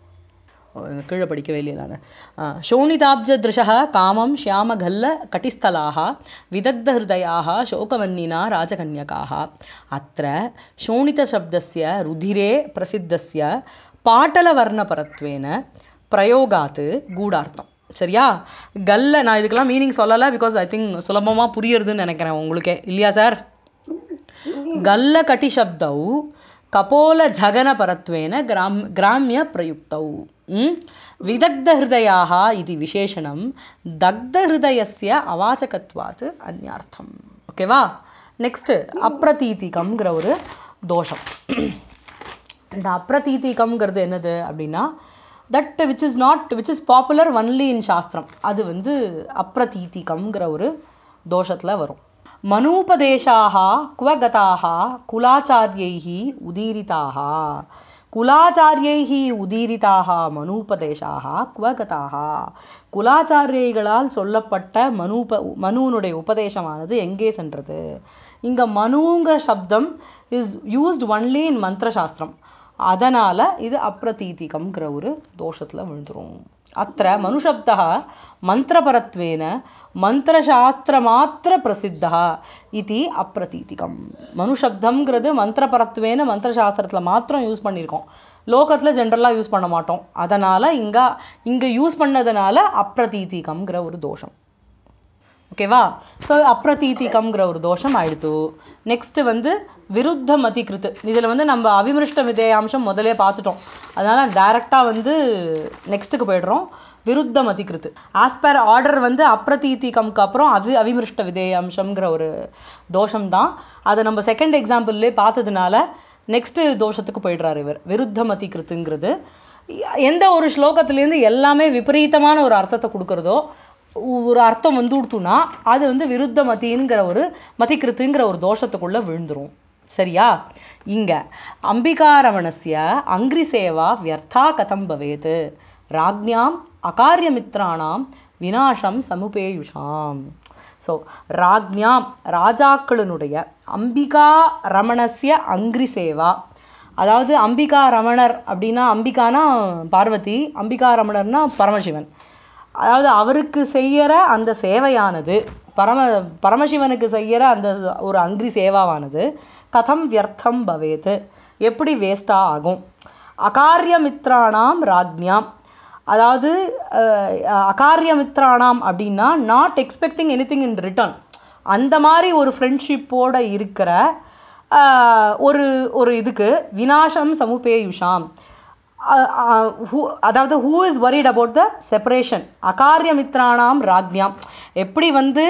ஓ, இங்க கீழே படிக்கவே இல்லையா நான் சோணிதாப்ஜதிருஷः காமம் ஷியாமகல்ல கட்டிஸ்தலாः விதக்தஹृदयाः शोकवन्निना राजकन्यकाः अत्र शोणितशब्दस्य रुधिरे प्रसिद्धस्य पाटलवर्णपरत्वेन प्रयोगात् गूढार्थம் சரியா கல்ல நான் இதுக்கெல்லாம் மீனிங் சொல்லலை பிகாஸ் ஐ திங்க் சுலபமாக புரியுறதுன்னு நினைக்கிறேன் உங்களுக்கே இல்லையா சார் गल्लकटिशब्दौ कपोलझगनपरत्वेन ग्राम् ग्राम्यप्रयुक्तौ म्? विदग्धहृदयाः इति विशेषणं दग्धहृदयस्य अवाचकत्वात् अन्यार्थम् ஓகேவா நெக்ஸ்ட்டு அப்ரதீதிகம்ங்கிற ஒரு தோஷம் இந்த அப்ரதீதிகம்ங்கிறது என்னது அப்படின்னா that which is not which is popular only in சாஸ்திரம் அது வந்து அப்ரதீதிகம்ங்கிற ஒரு தோஷத்தில் வரும் மனூபதேசாக குவகதாக குலாச்சாரியைः உதீரிதாக குலாச்சாரியைः உதீரிதாக மனூபதேசாக குவகதாக குலாச்சாரியைகளால் சொல்லப்பட்ட மனூப மனுனுடைய உபதேசமானது எங்கே சென்றது இங்கே மனுங்கிற சப்தம் இஸ் யூஸ்ட் ஒன்லி இன் மந்திரசாஸ்திரம் அதனால் இது அப்ரதீதிகம்ங்கிற ஒரு தோஷத்தில் விழுந்துரும் அத்த மனுஷப்தா மந்திரபரத்வேன மந்திரசாஸ்திரமாத்திர பிரசித்தா இது அப்ரதீதிகம் மனுஷப்தம்ங்கிறது மந்திரபரத்வேன மந்திரசாஸ்திரத்தில் மாத்திரம் யூஸ் பண்ணியிருக்கோம் லோகத்தில் ஜென்ரலாக யூஸ் பண்ண மாட்டோம் அதனால் இங்கே இங்கே யூஸ் பண்ணதுனால அப்ரதீதிகம்ங்கிற ஒரு தோஷம் ஓகேவா ஸோ அப்ரதீதிகம்ங்கிற ஒரு தோஷம் ஆயிடுத்து நெக்ஸ்ட்டு வந்து விருத்த மதிகிருத்து இதில் வந்து நம்ம அவிமிருஷ்ட விதேயாம்சம் முதலே பார்த்துட்டோம் அதனால் டைரெக்டாக வந்து நெக்ஸ்ட்டுக்கு போயிடுறோம் விருத்த மதிகிருத்து ஆஸ் பர் ஆர்டர் வந்து அப்ரதீதிகம்க்கு அப்புறம் அவி அவிமிருஷ்ட விதேயாம்சம்ங்கிற ஒரு தோஷம் தான் அதை நம்ம செகண்ட் எக்ஸாம்பிள்லே பார்த்ததுனால நெக்ஸ்ட்டு தோஷத்துக்கு போயிடுறாரு இவர் விருத்த மதிகிருத்துங்கிறது எந்த ஒரு ஸ்லோகத்துலேருந்து எல்லாமே விபரீதமான ஒரு அர்த்தத்தை கொடுக்குறதோ ஒரு அர்த்தம் வந்து கொடுத்துனா அது வந்து விருத்த மதிங்கிற ஒரு மதிக்கிருத்துங்கிற ஒரு தோஷத்துக்குள்ளே விழுந்துரும் சரியா இங்கே அம்பிகாரமணஸ்ய அங்கிரி சேவா வியர்த்தா கதம் பவேத் ராஜ்ஞாம் அகாரியமித்ராணாம் வினாசம் சமுபேயுஷாம் ஸோ ராஜ்ஞாம் ராஜாக்களினுடைய அம்பிகா ரமணஸ்ய அங்கிரி சேவா அதாவது அம்பிகா ரமணர் அப்படின்னா அம்பிகானா பார்வதி அம்பிகா ரமணர்னா பரமசிவன் அதாவது அவருக்கு செய்யற அந்த சேவையானது பரம பரமசிவனுக்கு செய்யற அந்த ஒரு அங்கிரி சேவாவானது கதம் வியர்த்தம் பவேத் எப்படி வேஸ்ட்டாக ஆகும் அகாரியமித்ராணாம் ராஜ்ஞாம் அதாவது அஹ், அகாரியமித்ராணாம் அப்படின்னா not expecting anything in return அந்த மாதிரி ஒரு ஃப்ரெண்ட்ஷிப்போட இருக்கிற அஹ், ஒரு ஒரு இதுக்கு வினாசம் சமுபேயுஷாம் அஹ், அஹ், who- அதாவது who is worried about the separation அகாரியமித்ராணாம் ராஜ்ஞாம் எப்படி வந்து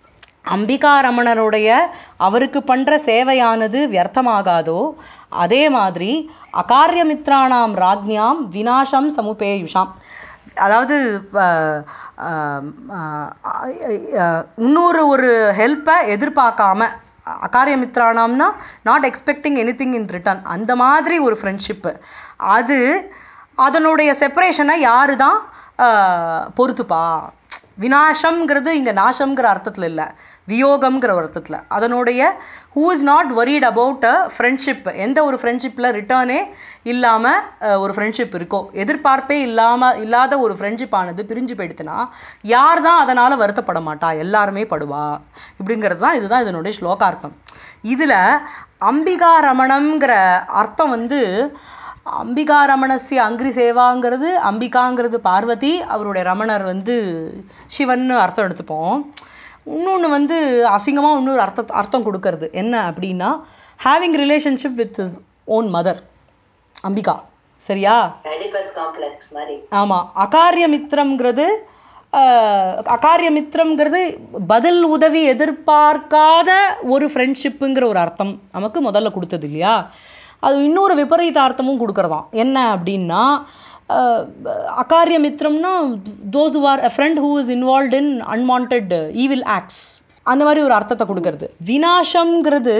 அம்பிகா ரமணருடைய அவருக்கு பண்ணுற சேவையானது வியர்த்தமாகாதோ அதே மாதிரி அகாரியமித்ராணாம் ராஜ்ஞாம் வினாசம் சமுபேயுஷாம் அதாவது அஹ், அஹ், அஹ், அஹ், இன்னொரு ஒரு ஹெல்ப்பை எதிர்பார்க்காம அகாரியமித்ரானாம்னா not expecting anything in return அந்த மாதிரி ஒரு ஃப்ரெண்ட்ஷிப்பு அது அதனுடைய செப்பரேஷனை யாரு தான் ஆஹ், பொறுத்துப்பா வினாசம்ங்கிறது இங்கே நாசம்ங்கிற அர்த்தத்தில் இல்லை வியோகம்ங்கிற ஒரு அர்த்தத்தில் அதனுடைய who is not worried about a friendship எந்த ஒரு ஃப்ரெண்ட்ஷிப்பில் ரிட்டர்னே இல்லாமல் ஒரு ஃப்ரெண்ட்ஷிப் இருக்கோ எதிர்பார்ப்பே இல்லாமல் இல்லாத ஒரு ஃப்ரெண்ட்ஷிப் ஆனது பிரிஞ்சு போயிடுத்துனா யார் தான் அதனால் வருத்தப்பட மாட்டா எல்லாருமே படுவா இப்படிங்கிறது தான் இதுதான் இதனுடைய ஸ்லோகார்த்தம் இதில் அம்பிகா ரமணம்ங்கிற அர்த்தம் வந்து அம்பிகா ரமணஸ்ய அங்கிரி சேவாங்கிறது அம்பிகாங்கிறது பார்வதி அவருடைய ரமணர் வந்து சிவன்னு அர்த்தம் எடுத்துப்போம் இன்னொன்று வந்து அசிங்கமாக இன்னொரு அர்த்த அர்த்தம் கொடுக்கறது என்ன அப்படின்னா having relationship with is own mother Ambika சரியா எடிபஸ் காம்ப்ளெக்ஸ் மாதிரி ஆமாம் அகாரியமித்திரம்ங்கிறது அஹ், அகாரியமித்திரம்ங்கிறது பதில் உதவி எதிர்பார்க்காத ஒரு ஃப்ரெண்ட்ஷிப்புங்கிற ஒரு அர்த்தம் நமக்கு முதல்ல கொடுத்தது இல்லையா அது இன்னொரு விபரீத அர்த்தமும் கொடுக்குறதாம் என்ன அப்படின்னா அஹ், அகாரியமித்திரம்னா those who are a friend who is involve in unwanted evil acts அந்த மாதிரி ஒரு அர்த்தத்தை கொடுக்கறது வினாசம்ங்கிறது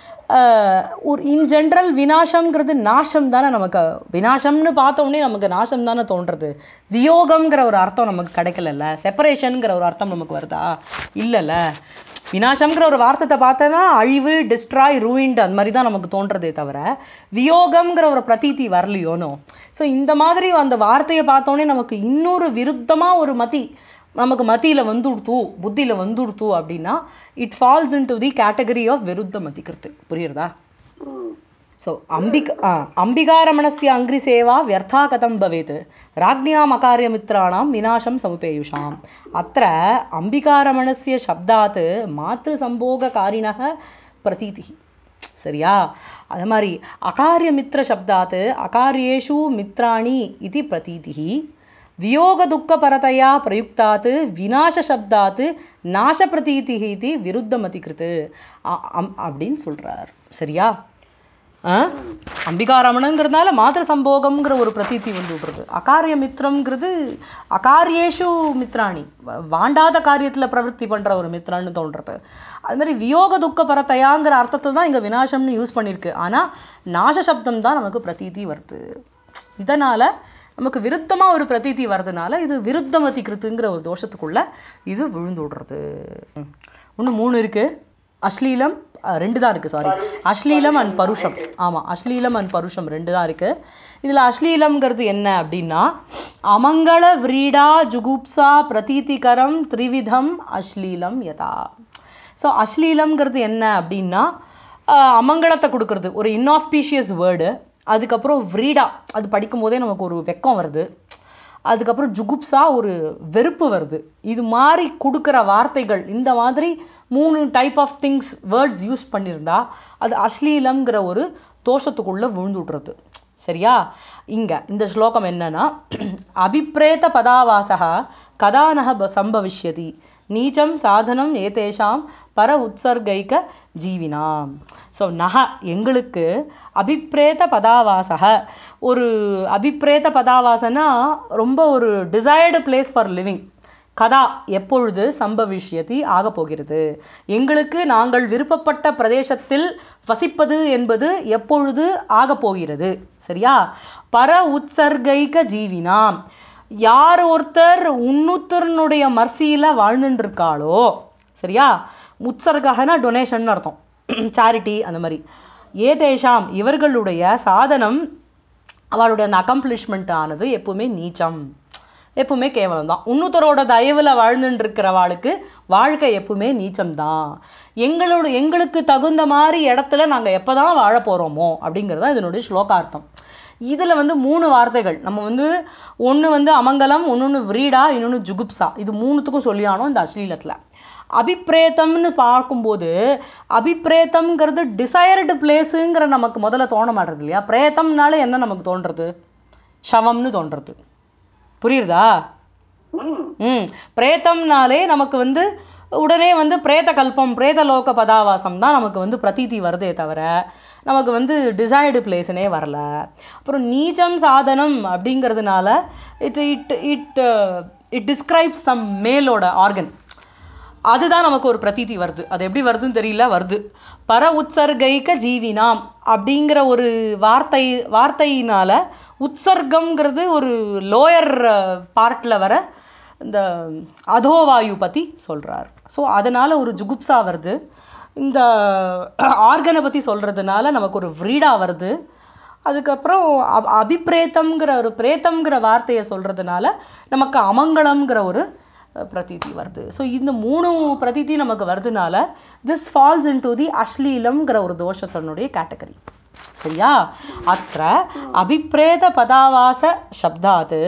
அஹ், ஒரு இன் ஜென்ரல் வினாசம்ங்கிறது நாசம் தானே நமக்கு வினாசம்னு பார்த்த உடனே நமக்கு நாசம் தானே தோன்றது வியோகம்ங்கிற ஒரு அர்த்தம் நமக்கு கிடைக்கலல்ல செப்பரேஷனுங்கிற ஒரு அர்த்தம் நமக்கு வருதா இல்லைல்ல வினாசம்ங்கிற ஒரு வார்த்தத்தை பார்த்தோன்னா அழிவு டிஸ்ட்ராய் ரூயின்ட் அந்த மாதிரி தான் நமக்கு தோன்றதே தவிர வியோகம்ங்கிற ஒரு பிரதீதி வரலையோனோ ஸோ இந்த மாதிரி அந்த வார்த்தையை பார்த்தோன்னே நமக்கு இன்னொரு விருத்தமாக ஒரு மதி நமக்கு மத்தியில் வந்துடுத்து புத்தியில் வந்துடுத்து அப்படின்னா it falls in to the category of விருத்த மதிக்கிறது புரியுறதா ஸோ அம்பிக ஆ, அம்பிகாரமணஸ்ய அங்கிரி சேவா வியர்த்தா கதம் பவேத் ராஜ்ஞாம் அகாரியமித்ராணாம் விநாசம் சமுபேயுஷாம் அத்த அம்பிகாரமணஸ்ய சப்தாத் மாத்திருசம்போககாரிணः பிரதீதி சரியா அது மாதிரி அகாரியமித்ர சப்தாத் அகாரியேஷு மித்ராணி இது பிரதீதி வியோகதுக்கபரதையா பிரயுக்தாத் விநாசசப்தாத் நாசப்பிரதீதி இது விருத்தமதி கிருத்து அ- அம்- அப்படின்னு சொல்கிறார் சரியா ஆ? அம்பிகாரமணங்கிறதுனால மாத்திர சம்போகம்ங்கிற ஒரு பிரதீதி வந்து விடுறது அகாரிய மித்திரம்ங்கிறது அகாரியேஷு மித்ராணி வ- வாண்டாத காரியத்தில் பிரவருத்தி பண்ணுற ஒரு மித்ரான்னு தோன்றது அது மாதிரி வியோக துக்க பரத்தையாங்கிற அர்த்தத்தில் தான் இங்கே விநாசம்னு யூஸ் பண்ணியிருக்கு ஆனால் நாச சப்தம் தான் நமக்கு பிரதீதி வருது இதனால் நமக்கு விருத்தமாக ஒரு பிரதீதி வர்றதுனால இது விருத்தமதி கிருத்துங்கிற ஒரு தோஷத்துக்குள்ளே இது விழுந்து விடுறது இன்னும் மூணு இருக்குது அஸ்லீலம் அஹ், ரெண்டு தான் இருக்குது சாரி அஸ்லீலம் அண்ட் பருஷம் ஆமாம் அஸ்லீலம் அண்ட் பருஷம் ரெண்டு தான் இருக்குது இதில் அஸ்லீலம்ங்கிறது என்ன அப்படின்னா அமங்கள விரீடா ஜுகுப்சா பிரதீதிகரம் த்ரிவிதம் அஸ்லீலம் யதா ஸோ அஸ்லீலம்ங்கிறது என்ன அப்படின்னா அஹ், அமங்கலத்தை கொடுக்கறது ஒரு இன்னாஸ்பீஷியஸ் வேர்டு அதுக்கப்புறம் விரீடா அது படிக்கும்போதே நமக்கு ஒரு வெக்கம் வருது அதுக்கப்புறம் ஜுகுப்ஸா ஒரு வெறுப்பு வருது இது மாதிரி கொடுக்குற வார்த்தைகள் இந்த மாதிரி மூணு type of things words use பண்ணியிருந்தா அது அஸ்லீலம்ங்கிற ஒரு தோஷத்துக்குள்ளே விழுந்து விட்றது சரியா இங்கே இந்த ஸ்லோகம் என்னன்னா அபிப்ரேத பதாவாசா கதானக ப- சம்பவிஷ்யதி நீச்சம் சாதனம் ஏதேஷாம் பர உத்சர்கைக ஜீவினாம் ஸோ நக எங்களுக்கு அபிப்ரேத பதாவாசக ஒரு அபிப்ரேத பதாவாசனா ரொம்ப ஒரு டிசைர்டு பிளேஸ் ஃபார் லிவிங் கதா எப்பொழுது சம்பவிஷ்யதி ஆகப் போகிறது எங்களுக்கு நாங்கள் விருப்பப்பட்ட பிரதேசத்தில் வசிப்பது என்பது எப்பொழுது ஆகப் போகிறது சரியா பர உற்சர்கைக ஜீவினாம் யார் ஒருத்தர் உன்னுத்தரனுடைய மர்சியில் வாழ்ந்துட்டு இருக்காளோ சரியா உற்சர்கனா டொனேஷன் அர்த்தம் சேரிட்டி அந்த மாதிரி ஏதேஷாம் இவர்களுடைய சாதனம் அவளுடைய அந்த அக்கம்ப்ளிஷ்மெண்ட் ஆனது எப்பவுமே நீச்சம் எப்பவுமே கேவலம் தான் இன்னொருத்தரோட தயவில் வாழ்ந்துட்டு இருக்கிறவாளுக்கு வாழ்க்கை எப்பவுமே நீச்சம்தான் எங்களோட எங்களுக்கு தகுந்த மாதிரி இடத்துல நாங்கள் எப்போ தான் வாழ போகிறோமோ அப்படிங்கிறது தான் இதனுடைய ஸ்லோகார்த்தம் இதில் வந்து மூணு வார்த்தைகள் நம்ம வந்து ஒன்று வந்து அமங்கலம் இன்னொன்று விரீடா இன்னொன்று ஜுகுப்சா இது மூணுத்துக்கும் சொல்லியானோம் இந்த அஸ்லீலத்தில் அபிப்ரேத்தம்னு பார்க்கும்போது அபிப்ரேத்தம்ங்கிறது டிசையர்டு பிளேஸுங்கிற நமக்கு முதல்ல தோண மாட்டேறது இல்லையா பிரேத்தம்னால என்ன நமக்கு தோன்றது ஷவம்னு தோன்றது புரியுறதா ம் பிரேத்தம்னாலே நமக்கு வந்து உடனே வந்து பிரேத கல்பம் பிரேதலோக பதாவாசம் தான் நமக்கு வந்து பிரதீதி வருதே தவிர நமக்கு வந்து டிசைர்டு பிளேஸ்னே வரல அப்புறம் நீச்சம் சாதனம் அப்படிங்கிறதுனால it it it it describes some மேலோட ஆர்கன் அதுதான் நமக்கு ஒரு பிரதீதி வருது அது எப்படி வருதுன்னு தெரியல வருது பர உற்சர்கைக்க ஜீவினாம் அப்படிங்கிற ஒரு வார்த்தை வார்த்தையினால் உற்சர்க்கம்ங்கிறது ஒரு லோயர் பார்ட்டில் வர இந்த அதோவாயு பற்றி சொல்கிறார் ஸோ அதனால் ஒரு ஜுகுப்சா வருது இந்த ஆர்கனை பற்றி சொல்கிறதுனால நமக்கு ஒரு விரீடா வருது அதுக்கப்புறம் அப் அபிப்ரேத்தம்ங்கிற ஒரு பிரேத்தம்ங்கிற வார்த்தையை சொல்கிறதுனால நமக்கு அமங்கலம்ங்கிற ஒரு அஹ், பிரதீதி வருது ஸோ இந்த மூணு பிரதீதி நமக்கு வருதுனால this falls in to the அஸ்லீலம்ங்கிற ஒரு தோஷத்தினுடைய கேட்டகரி சரியா அத்த அபிப்ரேத பதாவாச சப்தாத்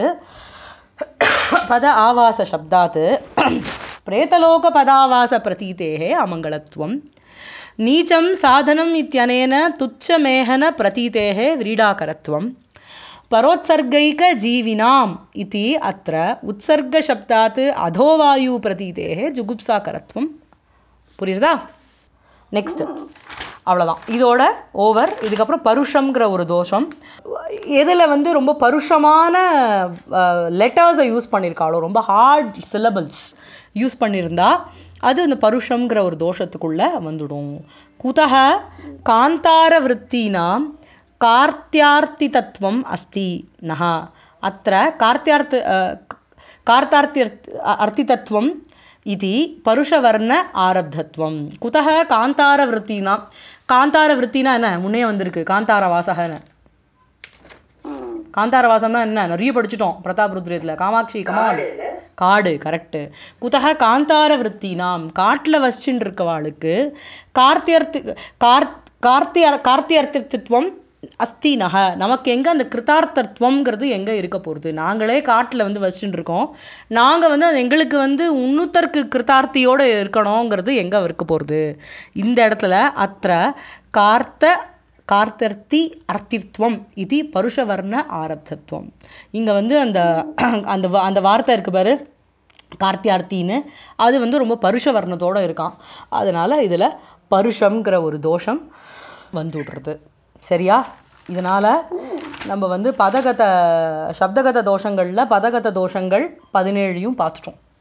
பத ஆவாச சப்தாத் பிரேதலோக பதாவாச பிரதீதேः அமங்கலத்வம் நீச்சம் சாதனம் இत्यनेन तुच्छमेहन प्रतीतेः व्रीडाकरत्वं परोत्सर्गैकजीविनाम् इति अत्र उत्सर्गशब्दात् अधोवायुप्रतीतेः जुगुप्साकरत्वं புரியுறதா நெக்ஸ்ட் அவ்வளோதான் இதோட ஓவர் இதுக்கப்புறம் பருஷம்ங்கிற ஒரு தோஷம் எதில் வந்து ரொம்ப பருஷமான லெட்டர்ஸை யூஸ் பண்ணியிருக்காளோ ரொம்ப ஹார்ட் சிலபிள்ஸ் யூஸ் பண்ணியிருந்தா அது இந்த பருஷம்ங்கிற ஒரு தோஷத்துக்குள்ளே வந்துடும் குதக காந்தார விற்த்தினாம் कार्त्यार्तितत्वम् अस्ति नः अत्र कार्त्यार्थ कार्तार्त्यर्थ अर्थितत्वम् इति परुषवर्ण ஆரப்தத்வம் குதக காந்தாரவருத்தினா காந்தாரவருத்தினா என்ன முன்னே வந்திருக்கு காந்தாரவாசகன்னு காந்தாரவாசம்னா என்ன நிறைய படிச்சிட்டோம் பிரதாப் ருத்ரத்தில் காமாட்சி கமால் காடு கரெக்டு குதக காந்தார விற்த்தினாம் காட்டில் வசிச்சுட்டு இருக்கவாளுக்கு கார்த்தியர்த்தி கார் கார்த்திய கார்த்தியர்த்தித்துவம் அஸ்தி நக நமக்கு எங்கே அந்த கிருத்தார்த்தத்துவம்ங்கிறது எங்கே இருக்க போகிறது நாங்களே காட்டில் வந்து வச்சுட்டு இருக்கோம் நாங்கள் வந்து அது எங்களுக்கு வந்து உன்னுத்தருக்கு கிருத்தார்த்தியோடு இருக்கணுங்கிறது எங்கே இருக்க போகிறது இந்த இடத்துல அத்த கார்த்த கார்த்தர்த்தி அர்த்தித்வம் இது பருஷவர்ண ஆரப்தத்துவம் இங்கே வந்து அந்த அந்த வா- அந்த வார்த்தை இருக்கு பாரு கார்த்தியார்த்தின்னு அது வந்து ரொம்ப பருஷ வர்ணத்தோடு இருக்கான் அதனால் இதில் பருஷம்ங்கிற ஒரு தோஷம் வந்துடுறது சரியா இதனால் நம்ம வந்து பதகத சப்தகத தோஷங்களில் பதகத தோஷங்கள் பதினேழையும் பார்த்துட்டோம்